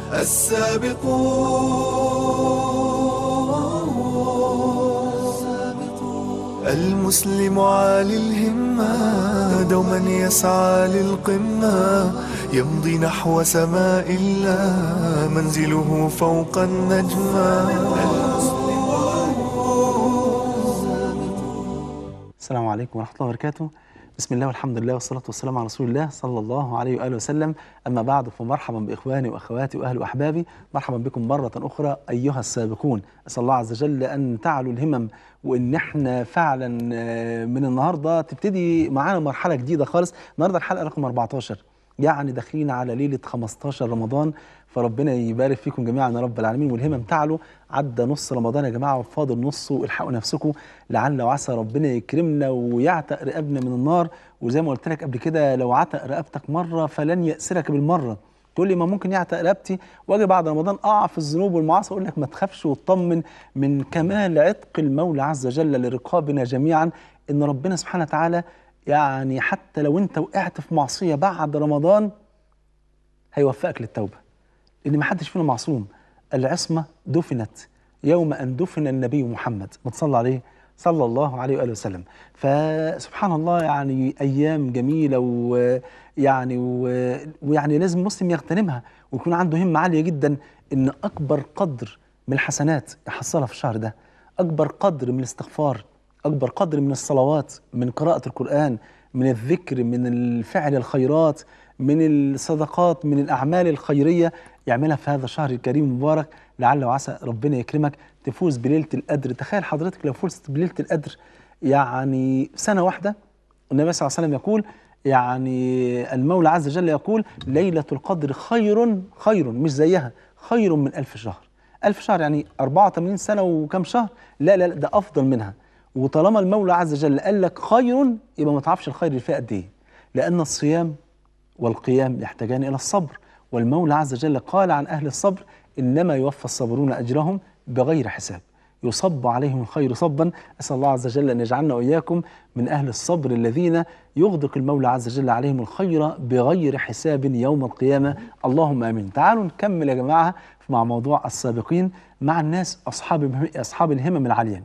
السابقون المسلم عالي الهمة دوما يسعى للقمة يمضي نحو سماء الله منزله فوق النجمة السلام عليكم ورحمة الله وبركاته بسم الله والحمد لله والصلاة والسلام على رسول الله صلى الله عليه وآله وسلم أما بعد فمرحبا بإخواني وأخواتي وأهل وأحبابي مرحبا بكم مرة أخرى أيها السابقون أسأل الله عز وجل أن تعلوا الهمم وإن احنا فعلا آه، من النهاردة تبتدي معانا مرحلة جديدة خالص النهاردة الحلقة رقم 14 يعني داخلين على ليلة 15 رمضان فربنا يبارك فيكم جميعا يا رب العالمين والهمم تعلو عدى نص رمضان يا جماعة وفاضل نصه الحقوا نفسكم لعل وعسى ربنا يكرمنا ويعتق رقابنا من النار وزي ما قلت لك قبل كده لو عتق رقبتك مرة فلن يأسرك بالمرة تقول لي ما ممكن يعتق رقبتي واجي بعد رمضان اقع في الذنوب والمعاصي اقول لك ما تخافش وتطمن من كمال عتق المولى عز وجل لرقابنا جميعا ان ربنا سبحانه وتعالى يعني حتى لو انت وقعت في معصيه بعد رمضان هيوفقك للتوبه لان ما حدش فينا معصوم العصمه دفنت يوم ان دفن النبي محمد ما تصلى عليه صلى الله عليه واله وسلم فسبحان الله يعني ايام جميله ويعني و- ويعني لازم المسلم يغتنمها ويكون عنده همه عاليه جدا ان اكبر قدر من الحسنات يحصلها في الشهر ده اكبر قدر من الاستغفار اكبر قدر من الصلوات من قراءه القران من الذكر من الفعل الخيرات من الصدقات من الاعمال الخيريه يعملها في هذا الشهر الكريم المبارك لعل وعسى ربنا يكرمك تفوز بليله القدر تخيل حضرتك لو فزت بليله القدر يعني سنه واحده النبي صلى الله عليه وسلم يقول يعني المولى عز وجل يقول ليلة القدر خير خير مش زيها خير من ألف شهر ألف شهر يعني 84 سنة وكم شهر لا لا لا، ده أفضل منها وطالما المولى عز وجل قال لك خير يبقى ما تعرفش الخير اللي فيه قد إيه لأن الصيام والقيام يحتاجان إلى الصبر والمولى عز وجل قال عن أهل الصبر إنما يوفى الصابرون أجرهم بغير حساب يصب عليهم الخير صبا أسأل الله عز وجل أن يجعلنا وإياكم من أهل الصبر الذين يغدق المولى عز وجل عليهم الخير بغير حساب يوم القيامة اللهم آمين تعالوا نكمل يا جماعة مع موضوع السابقين مع الناس أصحاب أصحاب الهمم العالية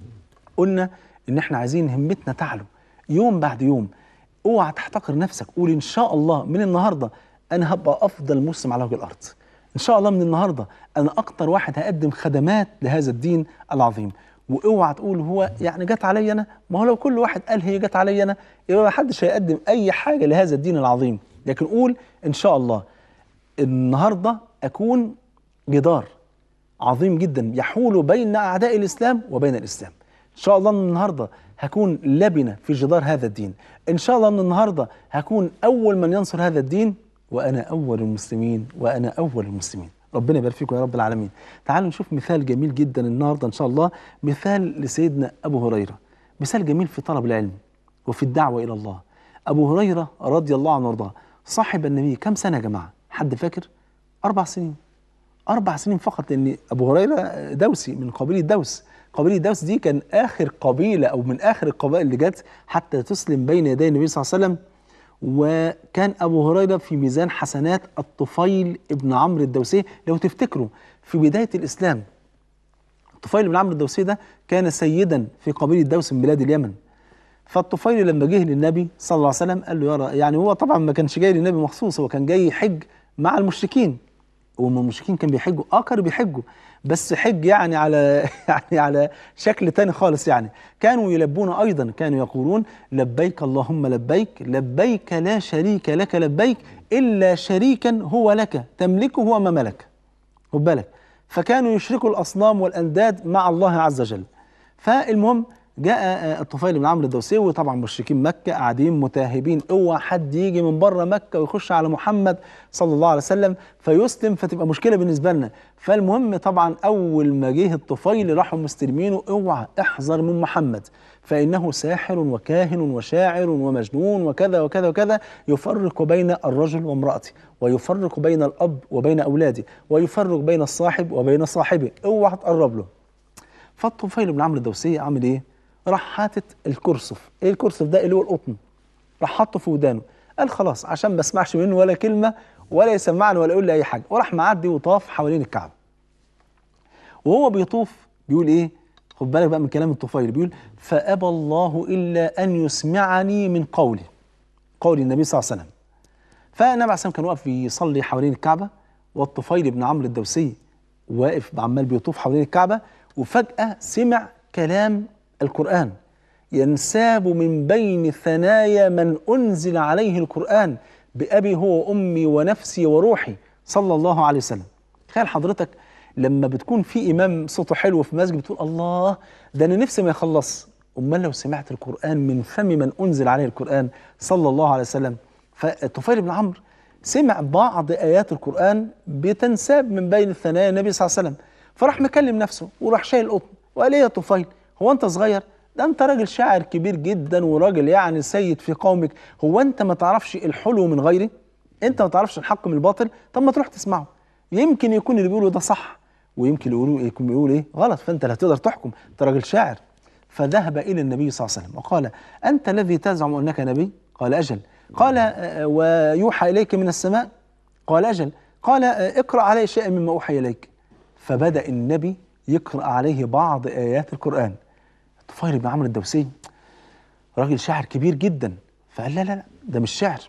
قلنا ان احنا عايزين همتنا تعلو يوم بعد يوم اوعى تحتقر نفسك قول ان شاء الله من النهارده انا هبقى افضل مسلم على وجه الارض ان شاء الله من النهارده انا اكتر واحد هقدم خدمات لهذا الدين العظيم واوعى تقول هو يعني جت عليا انا ما هو لو كل واحد قال هي جت عليا انا يبقى ما حدش هيقدم اي حاجه لهذا الدين العظيم لكن قول ان شاء الله النهارده اكون جدار عظيم جدا يحول بين اعداء الاسلام وبين الاسلام ان شاء الله من النهارده هكون لبنه في جدار هذا الدين ان شاء الله من النهارده هكون اول من ينصر هذا الدين وانا اول المسلمين وانا اول المسلمين ربنا يبارك فيكم يا رب العالمين تعالوا نشوف مثال جميل جدا النهارده ان شاء الله مثال لسيدنا ابو هريره مثال جميل في طلب العلم وفي الدعوه الى الله ابو هريره رضي الله عنه وارضاه صاحب النبي كم سنه يا جماعه حد فاكر اربع سنين أربع سنين فقط لأن أبو هريرة دوسي من قبيلة دوس قبيلة دوس دي كان آخر قبيلة أو من آخر القبائل اللي جت حتى تسلم بين يدي النبي صلى الله عليه وسلم وكان أبو هريرة في ميزان حسنات الطفيل ابن عمرو الدوسي لو تفتكروا في بداية الإسلام الطفيل بن عمرو الدوسي ده كان سيدا في قبيلة دوس من بلاد اليمن فالطفيل لما جه للنبي صلى الله عليه وسلم قال له يا ر- يعني هو طبعا ما كانش جاي للنبي مخصوص هو كان جاي يحج مع المشركين وهم المشركين كانوا بيحجوا اه كانوا بيحجوا بس حج يعني على يعني على شكل تاني خالص يعني كانوا يلبون ايضا كانوا يقولون لبيك اللهم لبيك لبيك لا شريك لك لبيك الا شريكا هو لك تملكه وما ملك خد بالك فكانوا يشركوا الاصنام والانداد مع الله عز وجل فالمهم جاء آه، الطفيل بن عمرو الدوسي وطبعا مشركين مكه قاعدين متاهبين اوعى حد يجي من بره مكه ويخش على محمد صلى الله عليه وسلم فيسلم فتبقى مشكله بالنسبه لنا فالمهم طبعا اول ما جه الطفيل راحوا مستلمينه اوعى احذر من محمد فانه ساحر وكاهن وشاعر ومجنون وكذا وكذا وكذا يفرق بين الرجل وامراته ويفرق بين الاب وبين اولاده ويفرق بين الصاحب وبين صاحبه اوعى تقرب له فالطفيل بن عمرو الدوسي عامل ايه؟ راح حاطط الكرسف، ايه الكرسف ده اللي هو القطن؟ راح حاطه في ودانه، قال خلاص عشان ما اسمعش منه ولا كلمه ولا يسمعني ولا يقول لي اي حاجه وراح معدي وطاف حوالين الكعبه وهو بيطوف بيقول ايه خد بالك بقى من كلام الطفيل بيقول فابى الله الا ان يسمعني من قولي قول النبي صلى الله عليه وسلم فالنبي عليه الصلاه كان واقف بيصلي حوالين الكعبه والطفيل بن عمرو الدوسي واقف عمال بيطوف حوالين الكعبه وفجاه سمع كلام القران ينساب من بين ثنايا من انزل عليه القران بابي هو وامي ونفسي وروحي صلى الله عليه وسلم تخيل حضرتك لما بتكون في امام صوته حلو في مسجد بتقول الله ده انا نفسي ما يخلص امال لو سمعت القران من فم من انزل عليه القران صلى الله عليه وسلم فالطفيل بن عمرو سمع بعض ايات القران بتنساب من بين الثنايا النبي صلى الله عليه وسلم فراح مكلم نفسه وراح شايل قطن وقال ايه يا طفيل هو انت صغير ده انت راجل شاعر كبير جدا وراجل يعني سيد في قومك هو انت ما تعرفش الحلو من غيره انت ما تعرفش الحق من الباطل طب ما تروح تسمعه يمكن يكون اللي بيقوله ده صح ويمكن يقولوا يكون بيقول ايه غلط فانت لا تقدر تحكم انت راجل شاعر فذهب الى النبي صلى الله عليه وسلم وقال انت الذي تزعم انك نبي قال اجل قال آه، ويوحى اليك من السماء قال اجل قال آه، اقرا علي شيئا مما اوحي اليك فبدا النبي يقرا عليه بعض ايات القران طفيل بن عمرو الدوسي راجل شاعر كبير جدا فقال لا لا لا ده مش شعر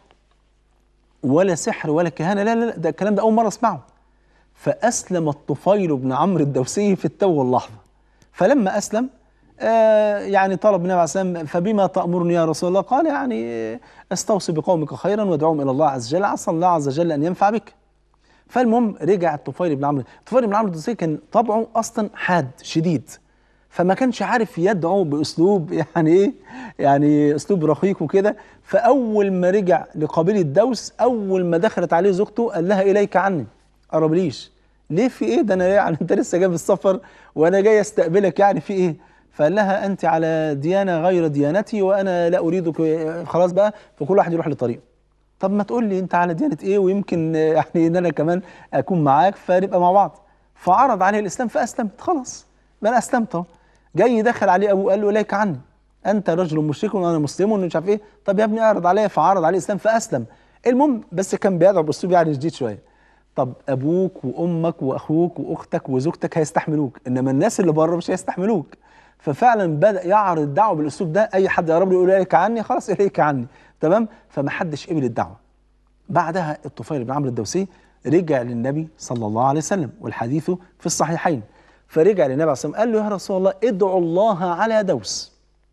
ولا سحر ولا كهانه لا لا لا ده الكلام ده اول مره اسمعه فاسلم الطفيل بن عمرو الدوسي في التو واللحظه فلما اسلم آه يعني طلب النبي عليه الصلاه والسلام فبما تامرني يا رسول الله قال يعني آه، استوصي بقومك خيرا وادعوهم الى الله عز وجل عسى الله عز وجل ان ينفع بك فالمهم رجع الطفيل بن عمرو الطفيل بن عمرو الدوسي كان طبعه اصلا حاد شديد فما كانش عارف يدعو باسلوب يعني ايه يعني اسلوب رقيق وكده فاول ما رجع لقبيله دوس اول ما دخلت عليه زوجته قال لها اليك عني قربليش ليه في ايه ده انا يعني انت لسه جاي من السفر وانا جاي استقبلك يعني في ايه فقال لها انت على ديانه غير ديانتي وانا لا اريدك خلاص بقى فكل واحد يروح لطريقه طب ما تقول لي انت على ديانه ايه ويمكن يعني ان انا كمان اكون معاك فنبقى مع بعض فعرض عليه الاسلام فاسلمت خلاص ما انا اسلمت اهو جاي دخل عليه ابوه قال له اليك عني انت رجل مشرك وانا مسلم ومش عارف ايه طب يا ابني اعرض عليا فعرض عليه الاسلام فاسلم المهم بس كان بيدعو باسلوب يعني شديد شويه طب ابوك وامك واخوك واختك وزوجتك هيستحملوك انما الناس اللي بره مش هيستحملوك ففعلا بدا يعرض الدعوه بالاسلوب ده اي حد يقرب له يقول اليك عني خلاص اليك عني تمام فما حدش قبل الدعوه بعدها الطفيل بن عمرو الدوسي رجع للنبي صلى الله عليه وسلم والحديث في الصحيحين فرجع للنبي عليه الصلاه والسلام قال له يا رسول الله ادعو الله على دوس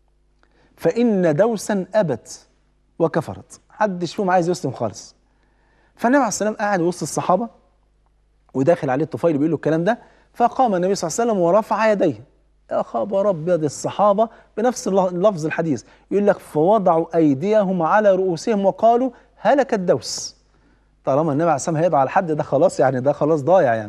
فان دوسا ابت وكفرت محدش فيهم عايز يسلم خالص فالنبي عليه الصلاه والسلام قاعد وسط الصحابه وداخل عليه الطفيل بيقول له الكلام ده فقام النبي صلى الله عليه وسلم ورفع يديه يا خبر ابيض الصحابه بنفس اللفظ الحديث يقول لك فوضعوا ايديهم على رؤوسهم وقالوا هلك الدوس طالما النبي عليه الصلاه والسلام هيدعو على حد ده خلاص يعني ده خلاص ضايع يعني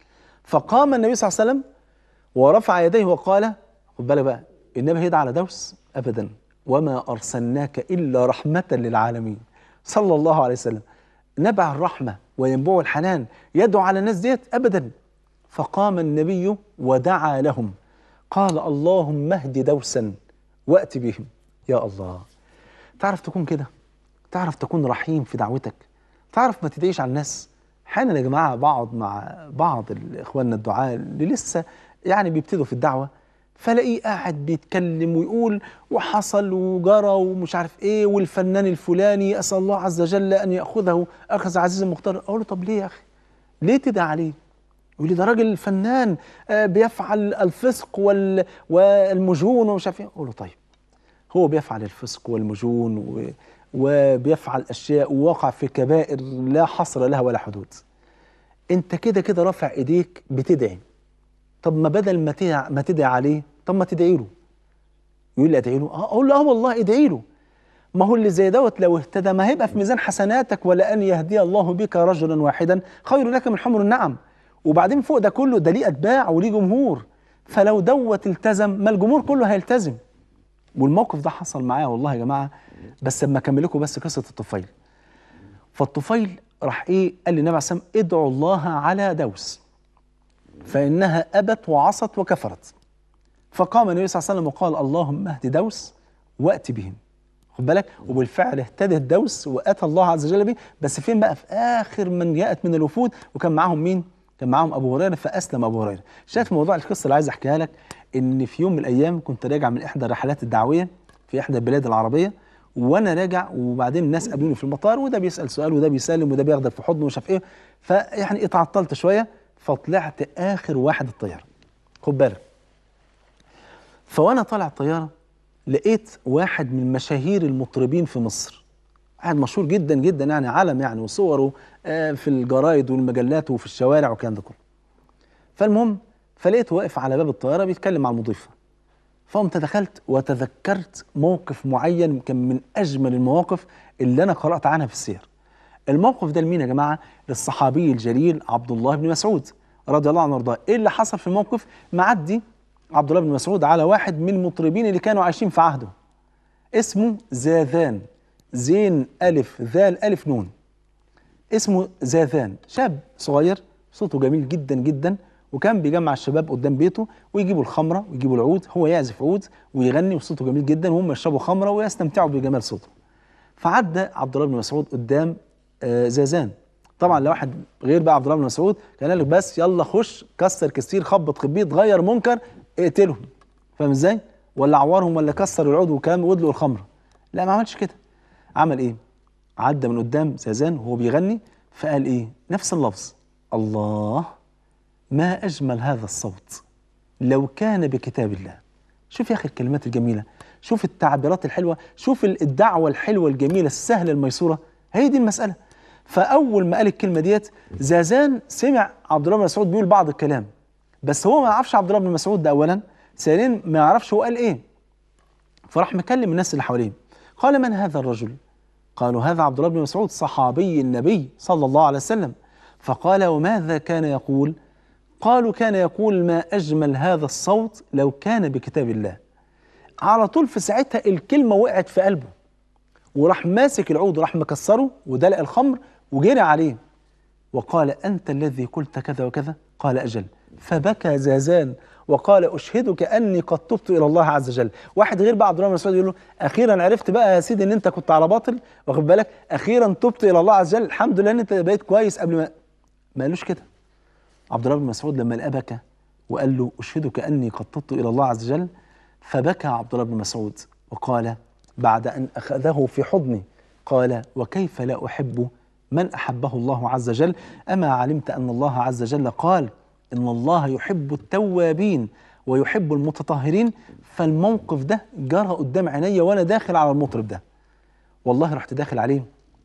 فقام النبي صلى الله عليه وسلم ورفع يديه وقال خد بالك بقى النبي هيدعى على دوس ابدا وما ارسلناك الا رحمه للعالمين صلى الله عليه وسلم نبع الرحمه وينبوع الحنان يدعو على الناس ديت ابدا فقام النبي ودعا لهم قال اللهم اهد دوسا وات بهم يا الله تعرف تكون كده تعرف تكون رحيم في دعوتك تعرف ما تدعيش على الناس احيانا يا جماعه بقعد مع بعض اخواننا الدعاء اللي لسه يعني بيبتدوا في الدعوه فلاقيه قاعد بيتكلم ويقول وحصل وجرى ومش عارف ايه والفنان الفلاني اسال الله عز وجل ان ياخذه اخذ عزيز مختار اقول له طب ليه يا اخي؟ ليه تدعي عليه؟ يقول لي ده راجل فنان آه، بيفعل الفسق وال والمجون ومش عارف ايه اقول له طيب هو بيفعل الفسق والمجون و وبيفعل اشياء ووقع في كبائر لا حصر لها ولا حدود انت كده كده رافع ايديك بتدعي طب ما بدل ما تدعي ما تدعي عليه طب ما تدعي له يقول لي ادعي له اه اقول له اه والله ادعي له ما هو اللي زي دوت لو اهتدى ما هيبقى في ميزان حسناتك ولا ان يهدي الله بك رجلا واحدا خير لك من حمر النعم وبعدين فوق ده كله ده ليه اتباع وليه جمهور فلو دوت التزم ما الجمهور كله هيلتزم والموقف ده حصل معايا والله يا جماعه بس اما اكمل لكم بس قصه الطفيل فالطفيل راح ايه قال للنبي عليه الصلاه والسلام ادعوا الله على دوس فانها ابت وعصت وكفرت فقام النبي صلى الله عليه وسلم وقال اللهم اهد دوس وات بهم خد بالك وبالفعل اهتدى الدوس واتى الله عز وجل به بس فين بقى في اخر من جاءت من الوفود وكان معاهم مين كان معاهم ابو هريره فاسلم ابو هريره شايف موضوع القصه اللي عايز احكيها لك ان في يوم من الايام كنت راجع من احدى الرحلات الدعويه في احدى البلاد العربيه وانا راجع وبعدين الناس قابلوني في المطار وده بيسال سؤال وده بيسلم وده بياخدك في حضنه ومش عارف ايه فيعني اتعطلت شويه فطلعت اخر واحد الطياره خد بالك فوانا طالع الطياره لقيت واحد من مشاهير المطربين في مصر واحد مشهور جدا جدا يعني علم يعني وصوره آه، في الجرايد والمجلات وفي الشوارع والكلام ده كله فالمهم فلقيته واقف على باب الطياره بيتكلم مع المضيفه فقمت دخلت وتذكرت موقف معين كان من اجمل المواقف اللي انا قرات عنها في السير الموقف ده لمين يا جماعه للصحابي الجليل عبد الله بن مسعود رضي الله عنه وارضاه ايه اللي حصل في الموقف معدي عبد الله بن مسعود على واحد من المطربين اللي كانوا عايشين في عهده اسمه زاذان زين ألف ذال ألف نون اسمه زاذان شاب صغير صوته جميل جدا جدا وكان بيجمع الشباب قدام بيته ويجيبوا الخمرة ويجيبوا العود هو يعزف عود ويغني وصوته جميل جدا وهم يشربوا خمرة ويستمتعوا بجمال صوته فعدى عبد الله بن مسعود قدام آه، زازان طبعا لو واحد غير بقى عبد الله بن مسعود كان قال لك بس يلا خش كسر كسير خبط خبيط غير منكر اقتلهم فاهم ازاي ولا عورهم ولا كسر العود وكان وادلوا الخمره لا ما عملش كده عمل ايه عدى من قدام زازان وهو بيغني فقال ايه نفس اللفظ الله ما اجمل هذا الصوت لو كان بكتاب الله شوف يا اخي الكلمات الجميله شوف التعبيرات الحلوه شوف الدعوه الحلوه الجميله السهله الميسوره هي دي المساله فاول ما قال الكلمه ديت زازان سمع عبد الله بن مسعود بيقول بعض الكلام بس هو ما يعرفش عبد الله بن مسعود ده اولا ثانيا ما يعرفش هو قال ايه فراح مكلم الناس اللي حواليه قال من هذا الرجل قالوا هذا عبد الله بن مسعود صحابي النبي صلى الله عليه وسلم فقال وماذا كان يقول قالوا كان يقول ما اجمل هذا الصوت لو كان بكتاب الله على طول في ساعتها الكلمه وقعت في قلبه وراح ماسك العود وراح مكسره ودلق الخمر وجري عليه وقال أنت الذي قلت كذا وكذا قال أجل فبكى زازان وقال أشهدك أني قد تبت إلى الله عز وجل واحد غير بقى عبد الله بن مسعود يقول له أخيرا عرفت بقى يا سيدي أن أنت كنت على باطل واخد بالك أخيرا تبت إلى الله عز وجل الحمد لله أن أنت بقيت كويس قبل ما ما قالوش كده عبد الله بن مسعود لما لقاه بكى وقال له أشهدك أني قد تبت إلى الله عز وجل فبكى عبد الله بن مسعود وقال بعد أن أخذه في حضني قال وكيف لا أحب من أحبه الله عز وجل أما علمت أن الله عز وجل قال إن الله يحب التوابين ويحب المتطهرين فالموقف ده جرى قدام عيني وأنا داخل على المطرب ده والله رحت داخل عليه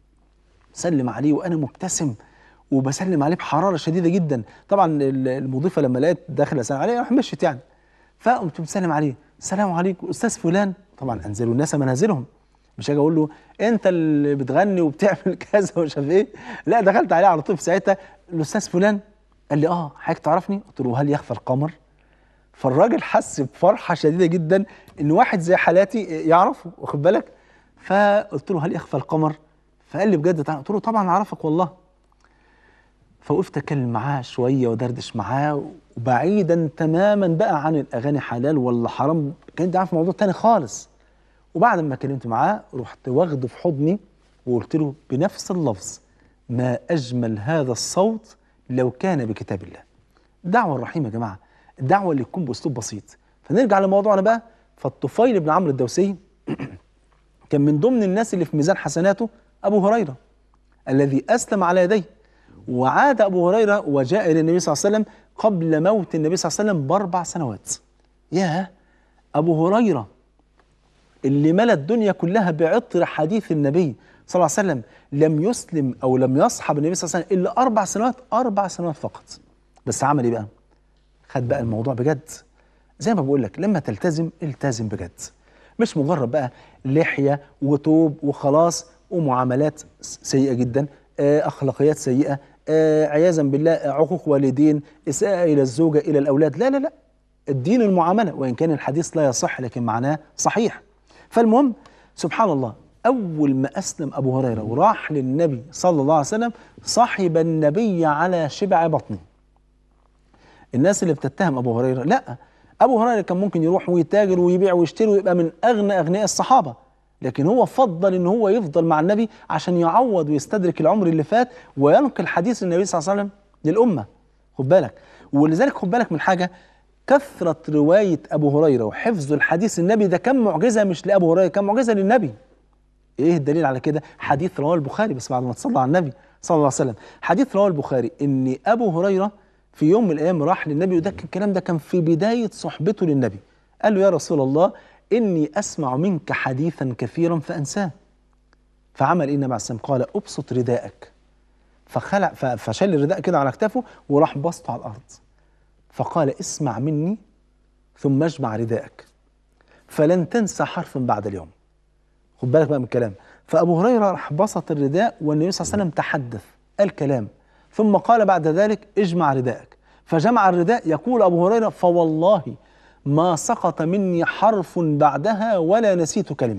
سلم عليه وأنا مبتسم وبسلم عليه بحرارة شديدة جدا طبعا المضيفة لما لقيت داخل أسلم عليه راح مشيت يعني فقمت مسلم عليه السلام عليكم أستاذ فلان طبعا أنزلوا الناس منازلهم مش هاجي اقول له انت اللي بتغني وبتعمل كذا ومش عارف ايه لا دخلت عليه على طول في ساعتها الاستاذ فلان قال لي اه حضرتك تعرفني قلت له هل يخفى القمر فالراجل حس بفرحه شديده جدا ان واحد زي حالاتي يعرفه واخد بالك فقلت له هل يخفى القمر فقال لي بجد تعالى قلت له طبعا اعرفك والله فوقفت اتكلم معاه شويه ودردش معاه وبعيدا تماما بقى عن الاغاني حلال ولا حرام كان عارف موضوع تاني خالص وبعد ما كلمت معاه رحت واخده في حضني وقلت له بنفس اللفظ ما اجمل هذا الصوت لو كان بكتاب الله الدعوه الرحيمه يا جماعه الدعوه اللي تكون باسلوب بسيط فنرجع لموضوعنا بقى فالطفيل بن عمرو الدوسي كان من ضمن الناس اللي في ميزان حسناته ابو هريره الذي اسلم على يديه وعاد ابو هريره وجاء الى النبي صلى الله عليه وسلم قبل موت النبي صلى الله عليه وسلم باربع سنوات ياه ابو هريره اللي ملا الدنيا كلها بعطر حديث النبي صلى الله عليه وسلم لم يسلم او لم يصحب النبي صلى الله عليه وسلم الا اربع سنوات اربع سنوات فقط بس عمل ايه بقى؟ خد بقى الموضوع بجد زي ما بقول لك لما تلتزم التزم بجد مش مجرد بقى لحيه وتوب وخلاص ومعاملات سيئه جدا آه، اخلاقيات سيئه آه، عياذا بالله آه، عقوق والدين اساءه الى الزوجه الى الاولاد لا لا لا الدين المعامله وان كان الحديث لا يصح لكن معناه صحيح فالمهم سبحان الله أول ما أسلم أبو هريرة وراح للنبي صلى الله عليه وسلم صحب النبي على شبع بطنه الناس اللي بتتهم أبو هريرة لا أبو هريرة كان ممكن يروح ويتاجر ويبيع ويشتري ويبقى من أغنى أغنياء الصحابة لكن هو فضل ان هو يفضل مع النبي عشان يعوض ويستدرك العمر اللي فات وينقل حديث النبي صلى الله عليه وسلم للامه خد بالك ولذلك خد بالك من حاجه كثره روايه ابو هريره وحفظ الحديث النبي ده كان معجزه مش لابو هريره كان معجزه للنبي ايه الدليل على كده حديث رواه البخاري بس بعد ما تصلى على النبي صلى الله عليه وسلم حديث رواه البخاري ان ابو هريره في يوم من الايام راح للنبي وده كان- الكلام ده كان في بدايه صحبته للنبي قال له يا رسول الله اني اسمع منك حديثا كثيرا فانساه فعمل ايه النبي عليه السلام قال ابسط رداءك فخلع ف- فشل الرداء كده على كتافه وراح بسطه على الارض فقال اسمع مني ثم اجمع رداءك فلن تنسى حرفا بعد اليوم خد بالك بقى من الكلام فابو هريره راح بسط الرداء والنبي صلى الله عليه وسلم تحدث قال كلام ثم قال بعد ذلك اجمع رداءك فجمع الرداء يقول ابو هريره فوالله ما سقط مني حرف بعدها ولا نسيت كلمه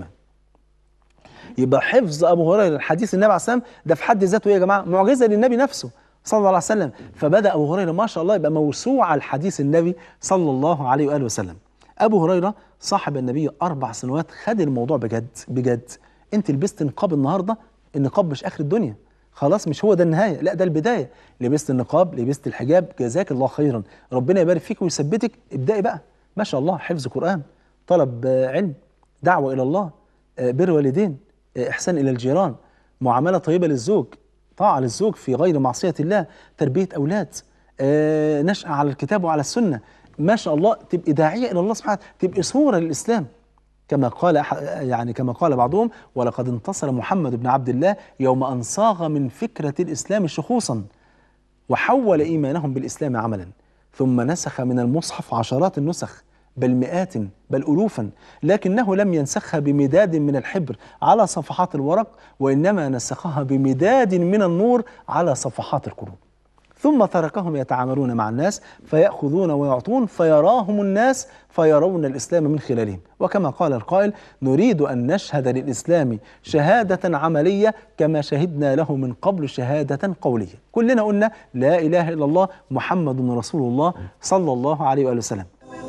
يبقى حفظ ابو هريره الحديث النبي عليه السلام ده في حد ذاته ايه يا جماعه معجزه للنبي نفسه صلى الله عليه وسلم فبدا ابو هريره ما شاء الله يبقى موسوعه الحديث النبي صلى الله عليه واله وسلم ابو هريره صاحب النبي اربع سنوات خد الموضوع بجد بجد انت لبست نقاب النهارده النقاب مش اخر الدنيا خلاص مش هو ده النهايه لا ده البدايه لبست النقاب لبست الحجاب جزاك الله خيرا ربنا يبارك فيك ويثبتك ابدأي بقى ما شاء الله حفظ قران طلب آه، علم دعوه الى الله آه، بر والدين آه، احسان الى الجيران معامله طيبه للزوج طاعه للزوج في غير معصيه الله تربيه اولاد آه، نشأة على الكتاب وعلى السنه ما شاء الله تبقي داعيه الى الله سبحانه تبقي صوره للاسلام كما قال أح- يعني كما قال بعضهم ولقد انتصر محمد بن عبد الله يوم ان صاغ من فكره الاسلام شخوصا وحول ايمانهم بالاسلام عملا ثم نسخ من المصحف عشرات النسخ بل مئات بل الوفا لكنه لم ينسخها بمداد من الحبر على صفحات الورق وانما نسخها بمداد من النور على صفحات القلوب ثم تركهم يتعاملون مع الناس فيأخذون ويعطون فيراهم الناس فيرون الإسلام من خلالهم وكما قال القائل نريد أن نشهد للإسلام شهادة عملية كما شهدنا له من قبل شهادة قولية كلنا قلنا لا إله إلا الله محمد رسول الله صلى الله عليه وآله وسلم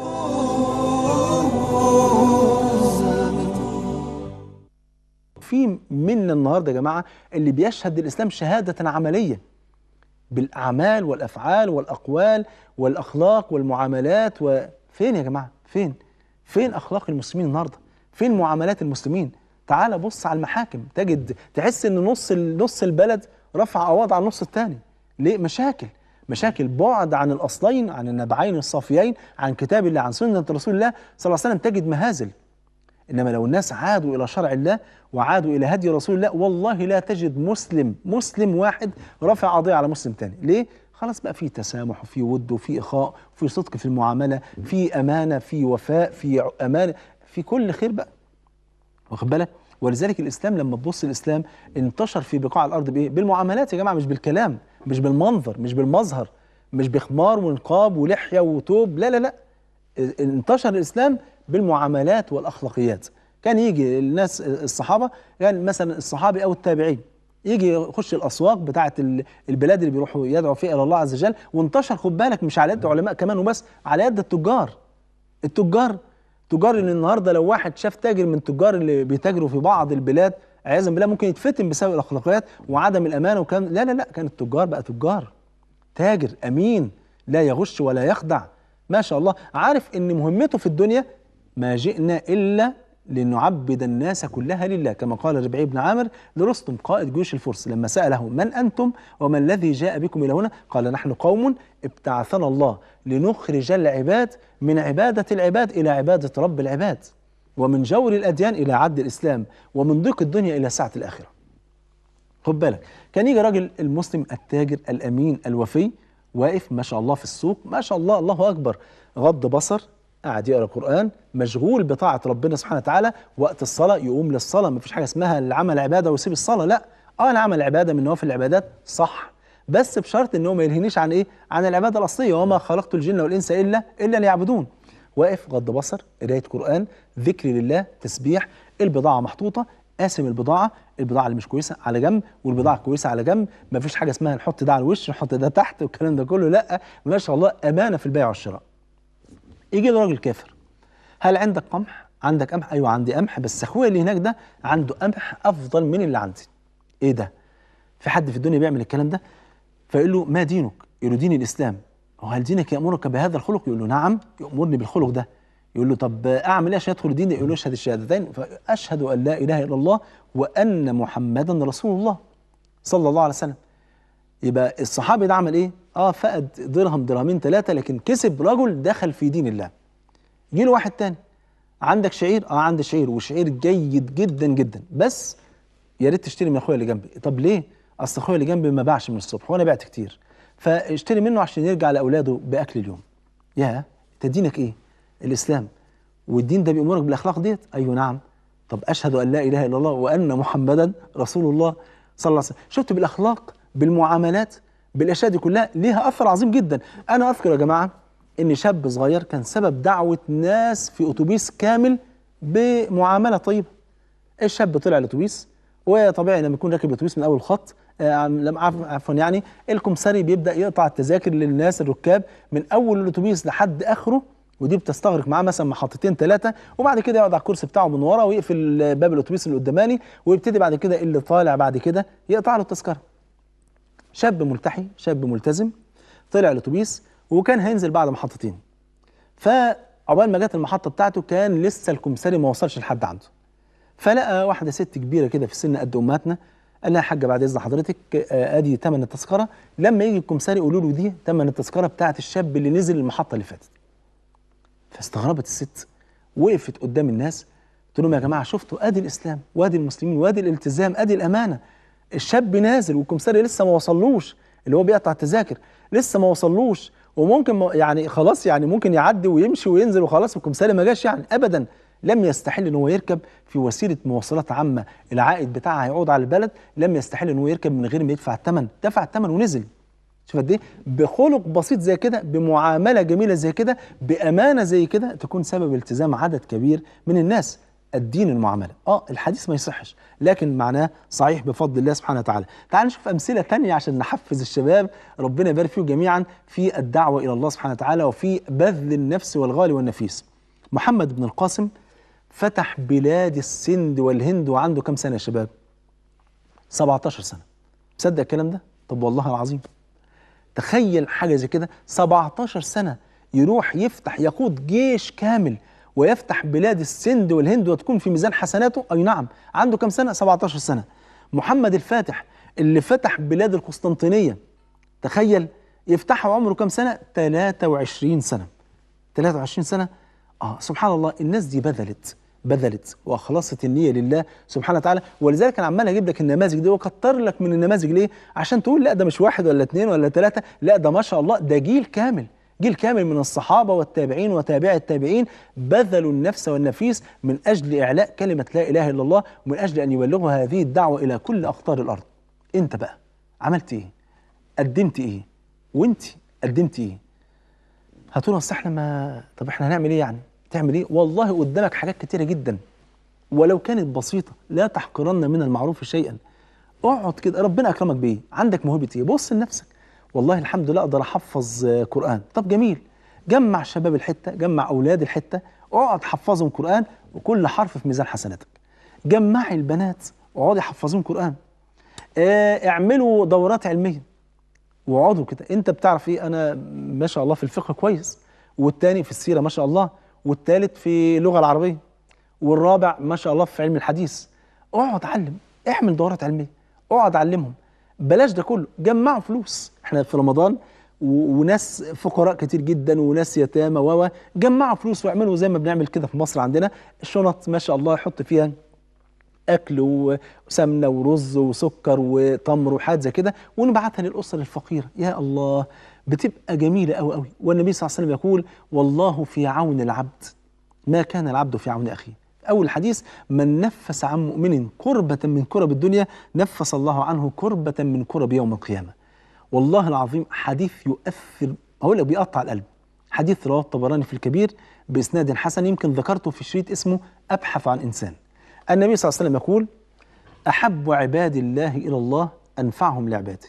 في منا النهارده يا جماعه اللي بيشهد للاسلام شهاده عمليه بالاعمال والافعال والاقوال والاخلاق والمعاملات وفين يا جماعه فين فين اخلاق المسلمين النهارده فين معاملات المسلمين تعال بص على المحاكم تجد تحس ان نص ال- نص البلد رفع قواضي على النص الثاني ليه مشاكل مشاكل بعد عن الاصلين عن النبعين الصافيين عن كتاب الله عن سنه رسول الله صلى الله عليه وسلم تجد مهازل انما لو الناس عادوا الى شرع الله وعادوا الى هدي رسول الله والله لا تجد مسلم مسلم واحد رافع قضيه على مسلم تاني ليه خلاص بقى في تسامح وفي ود وفي اخاء وفي صدق في المعامله في امانه في وفاء في امانه في كل خير بقى واخد بالك ولذلك الاسلام لما تبص الاسلام انتشر في بقاع الارض بايه بالمعاملات يا جماعه مش بالكلام مش بالمنظر مش بالمظهر مش بخمار ونقاب ولحيه وتوب لا لا لا انتشر الاسلام بالمعاملات والاخلاقيات كان يجي الناس الصحابه يعني مثلا الصحابي او التابعين يجي يخش الاسواق بتاعه ال- البلاد اللي بيروحوا يدعوا فيها الى الله عز وجل وانتشر خد بالك مش على يد علماء كمان وبس على يد التجار التجار تجار اللي النهارده لو واحد شاف تاجر من التجار اللي بيتاجروا في بعض البلاد عياذا بالله ممكن يتفتن بسبب الاخلاقيات وعدم الامانه وكان لا لا لا كان التجار بقى تجار تاجر امين لا يغش ولا يخدع ما شاء الله عارف ان مهمته في الدنيا ما جئنا الا لنعبد الناس كلها لله كما قال ربعي بن عامر لرستم قائد جيوش الفرس لما سأله من أنتم وما الذي جاء بكم إلى هنا قال نحن قوم ابتعثنا الله لنخرج العباد من عبادة العباد إلى عبادة رب العباد ومن جور الأديان إلى عدل الإسلام ومن ضيق الدنيا إلى سعة الآخرة خد بالك كان يجي راجل المسلم التاجر الامين الوفي واقف ما شاء الله في السوق ما شاء الله الله اكبر غض بصر قاعد يقرا قران مشغول بطاعه ربنا سبحانه وتعالى وقت الصلاه يقوم للصلاه ما فيش حاجه اسمها العمل عباده ويسيب الصلاه لا اه العمل عباده من نوافل العبادات صح بس بشرط ان هو ما يلهنيش عن ايه عن العباده الاصليه وما خلقت الجن والانس الا الا ليعبدون واقف غض بصر قرايه قران ذكر لله تسبيح البضاعه محطوطه قاسم البضاعه البضاعه اللي مش كويسه على جنب والبضاعه الكويسه على جنب ما فيش حاجه اسمها نحط ده على الوش نحط ده تحت والكلام ده كله لا ما شاء الله امانه في البيع والشراء يجي له راجل كافر هل عندك قمح عندك قمح ايوه عندي قمح بس اخويا اللي هناك ده عنده قمح افضل من اللي عندي ايه ده في حد في الدنيا بيعمل الكلام ده فيقول له ما دينك يقول له دين الاسلام هو هل دينك يامرك بهذا الخلق يقول له نعم يامرني بالخلق ده يقول له طب اعمل ايه عشان ادخل الدين يقول له اشهد الشهادتين فاشهد ان لا اله الا الله وان محمدا رسول الله صلى الله عليه وسلم يبقى الصحابي ده عمل ايه اه فقد درهم درهمين ثلاثه لكن كسب رجل دخل في دين الله يجي له واحد تاني عندك شعير اه عندي شعير وشعير جيد جدا جدا بس يا ريت تشتري من اخويا اللي جنبي طب ليه اصل اخويا اللي جنبي ما باعش من الصبح وانا بعت كتير فاشتري منه عشان يرجع لاولاده باكل اليوم يا انت دينك ايه الاسلام والدين ده بيامرك بالاخلاق ديت ايوه نعم طب اشهد ان لا اله الا الله وان محمدا رسول الله صلى الله عليه وسلم شفت بالاخلاق بالمعاملات بالاشياء دي كلها ليها اثر عظيم جدا انا اذكر يا جماعه ان شاب صغير كان سبب دعوه ناس في اتوبيس كامل بمعامله طيبه الشاب طلع الاتوبيس وطبيعي لما يكون راكب الاتوبيس من اول خط آه، لم عف- عفوا يعني الكمساري بيبدا يقطع التذاكر للناس الركاب من اول الاتوبيس لحد اخره ودي بتستغرق معاه مثلا محطتين ثلاثه وبعد كده يقعد على الكرسي بتاعه من ورا ويقفل باب الاتوبيس اللي قداماني ويبتدي بعد كده اللي طالع بعد كده يقطع له التذكره شاب ملتحي شاب ملتزم طلع الاتوبيس وكان هينزل بعد محطتين فعقبال ما جت المحطه بتاعته كان لسه الكمساري ما وصلش لحد عنده فلقى واحده ست كبيره كده في السن قد امهاتنا قال لها يا حاجه بعد اذن حضرتك آه، ادي ثمن التذكره لما يجي الكمساري يقولوا له دي ثمن التذكره بتاعت الشاب اللي نزل المحطه اللي فاتت فاستغربت الست وقفت قدام الناس قلت لهم يا جماعه شفتوا ادي الاسلام وادي المسلمين وادي الالتزام ادي الامانه الشاب نازل والكمساري لسه ما وصلوش اللي هو بيقطع التذاكر لسه ما وصلوش وممكن ما يعني خلاص يعني ممكن يعدي ويمشي وينزل وخلاص والكمساري ما جاش يعني ابدا لم يستحل ان هو يركب في وسيله مواصلات عامه العائد بتاعها هيعود على البلد لم يستحل ان هو يركب من غير ما يدفع الثمن دفع الثمن ونزل شوف قد ايه بخلق بسيط زي كده بمعامله جميله زي كده بامانه زي كده تكون سبب التزام عدد كبير من الناس الدين المعامله اه الحديث ما يصحش لكن معناه صحيح بفضل الله سبحانه وتعالى تعال نشوف امثله تانية عشان نحفز الشباب ربنا يبارك فيهم جميعا في الدعوه الى الله سبحانه وتعالى وفي بذل النفس والغالي والنفيس محمد بن القاسم فتح بلاد السند والهند وعنده كم سنه يا شباب 17 سنه تصدق الكلام ده طب والله العظيم تخيل حاجه زي كده 17 سنه يروح يفتح يقود جيش كامل ويفتح بلاد السند والهند وتكون في ميزان حسناته اي نعم عنده كم سنه 17 سنه محمد الفاتح اللي فتح بلاد القسطنطينيه تخيل يفتحها عمره كم سنه 23 سنه 23 سنه اه سبحان الله الناس دي بذلت بذلت واخلصت النيه لله سبحانه وتعالى ولذلك انا عمال اجيب لك النماذج دي واكتر لك من النماذج ليه عشان تقول لا ده مش واحد ولا اثنين ولا ثلاثه لا ده ما شاء الله ده جيل كامل جيل كامل من الصحابه والتابعين وتابع التابعين بذلوا النفس والنفيس من اجل اعلاء كلمه لا اله الا الله ومن اجل ان يبلغوا هذه الدعوه الى كل اقطار الارض انت بقى عملت ايه قدمت ايه وانت قدمت ايه هتقول اصل احنا ما طب احنا هنعمل ايه يعني تعمل ايه والله قدامك حاجات كتيره جدا ولو كانت بسيطه لا تحقرن من المعروف شيئا اقعد كده ربنا اكرمك بايه عندك موهبه ايه بص لنفسك والله الحمد لله اقدر احفظ آه، قران طب جميل جمع شباب الحته جمع اولاد الحته اقعد حفظهم قران وكل حرف في ميزان حسناتك جمعي البنات واقعدي حفظيهم قران آه، اعملوا دورات علميه واقعدوا كده انت بتعرف ايه انا ما شاء الله في الفقه كويس والتاني في السيره ما شاء الله والتالت في اللغه العربيه والرابع ما شاء الله في علم الحديث اقعد علم اعمل دورات علميه اقعد علمهم بلاش ده كله جمعوا فلوس احنا في رمضان و- وناس فقراء كتير جدا وناس يتامى و جمعوا فلوس واعملوا زي ما بنعمل كده في مصر عندنا الشنط ما شاء الله يحط فيها اكل وسمنه ورز وسكر وتمر وحاجات زي كده ونبعتها للاسر الفقيره يا الله بتبقى جميله قوي قوي والنبي صلى الله عليه وسلم يقول والله في عون العبد ما كان العبد في عون اخيه اول حديث من نفس عن مؤمن كربة من كرب الدنيا نفس الله عنه كربة من كرب يوم القيامة والله العظيم حديث يؤثر هقول لك بيقطع القلب حديث رواه الطبراني في الكبير باسناد حسن يمكن ذكرته في شريط اسمه ابحث عن انسان النبي صلى الله عليه وسلم يقول احب عباد الله الى الله انفعهم لعباده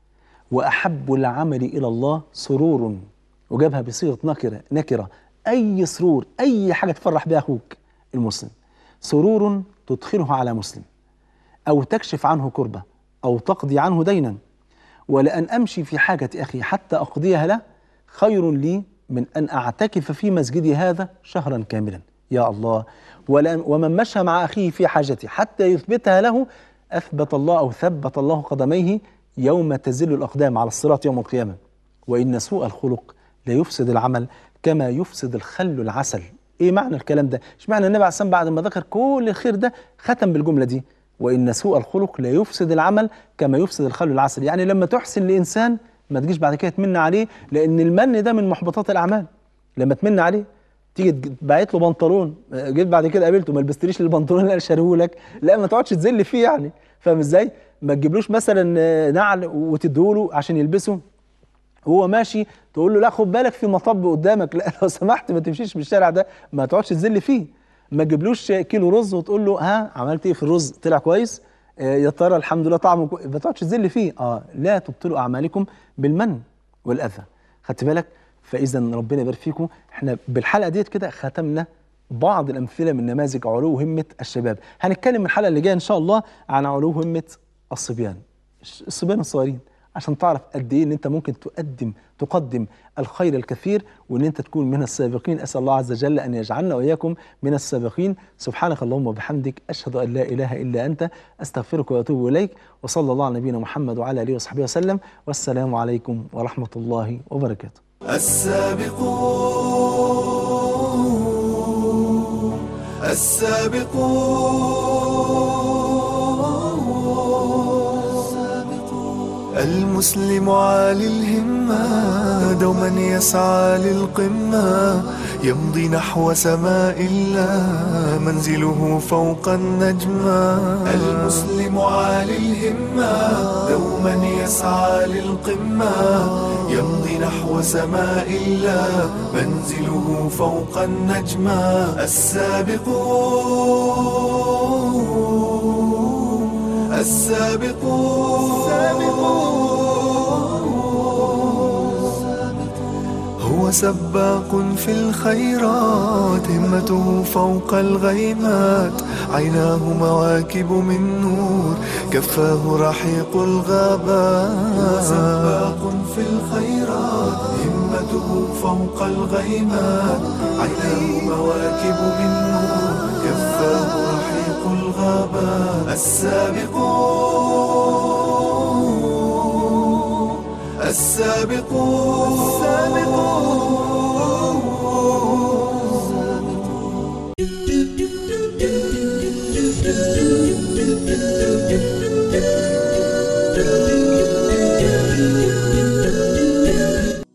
واحب العمل الى الله سرور وجابها بصيغه نكره نكره اي سرور اي حاجه تفرح بيها اخوك المسلم سرور تدخله على مسلم أو تكشف عنه كربة أو تقضي عنه دينا ولأن أمشي في حاجة أخي حتى أقضيها له خير لي من أن أعتكف في مسجدي هذا شهرا كاملا يا الله ولأن ومن مشى مع أخيه في حاجته حتى يثبتها له أثبت الله أو ثبت الله قدميه يوم تزل الأقدام على الصراط يوم القيامة وإن سوء الخلق لا يفسد العمل كما يفسد الخل العسل ايه معنى الكلام ده مش معنى النبي عليه الصلاه والسلام بعد ما ذكر كل الخير ده ختم بالجمله دي وان سوء الخلق لا يفسد العمل كما يفسد الخل العسل يعني لما تحسن لانسان ما تجيش بعد كده تمن عليه لان المن ده من محبطات الاعمال لما تمن عليه تيجي تج- باعت له بنطلون آه، جيت بعد كده قابلته ما لبستليش البنطلون اللي انا شاريه لك لا ما تقعدش تذل فيه يعني فاهم ازاي ما تجيبلوش مثلا آه، نعل وتديهوله عشان يلبسه هو ماشي تقول له لا خد بالك في مطب قدامك لا لو سمحت ما تمشيش في الشارع ده ما تقعدش تذل فيه ما تجيبلوش كيلو رز وتقول له ها عملت ايه في الرز طلع كويس آه يا ترى الحمد لله طعمه كويس ما تقعدش تذل فيه اه لا تبطلوا اعمالكم بالمن والاذى خدت بالك فاذا ربنا يبارك فيكم احنا بالحلقه ديت كده ختمنا بعض الامثله من نماذج علو همه الشباب هنتكلم الحلقه اللي جايه ان شاء الله عن علو همه الصبيان الصبيان الصغيرين عشان تعرف قد ايه ان انت ممكن تقدم تقدم الخير الكثير وان انت تكون من السابقين اسال الله عز وجل ان يجعلنا واياكم من السابقين سبحانك اللهم وبحمدك اشهد ان لا اله الا انت استغفرك واتوب اليك وصلى الله على نبينا محمد وعلى اله وصحبه وسلم والسلام عليكم ورحمه الله وبركاته السابقون السابقون المسلم عالي الهمة دوما يسعى للقمة يمضي نحو سماء الله منزله فوق النجمة المسلم عالي الهمة دوما يسعى للقمة يمضي نحو سماء الله منزله فوق النجمة السابقون السابقون هو سباق في الخيرات همته فوق الغيمات عيناه مواكب من نور كفاه رحيق الغابات هو سباق في الخيرات همته فوق الغيمات عيناه مواكب من نور كفاه رحيق الغابات السابقون السابقون السابقون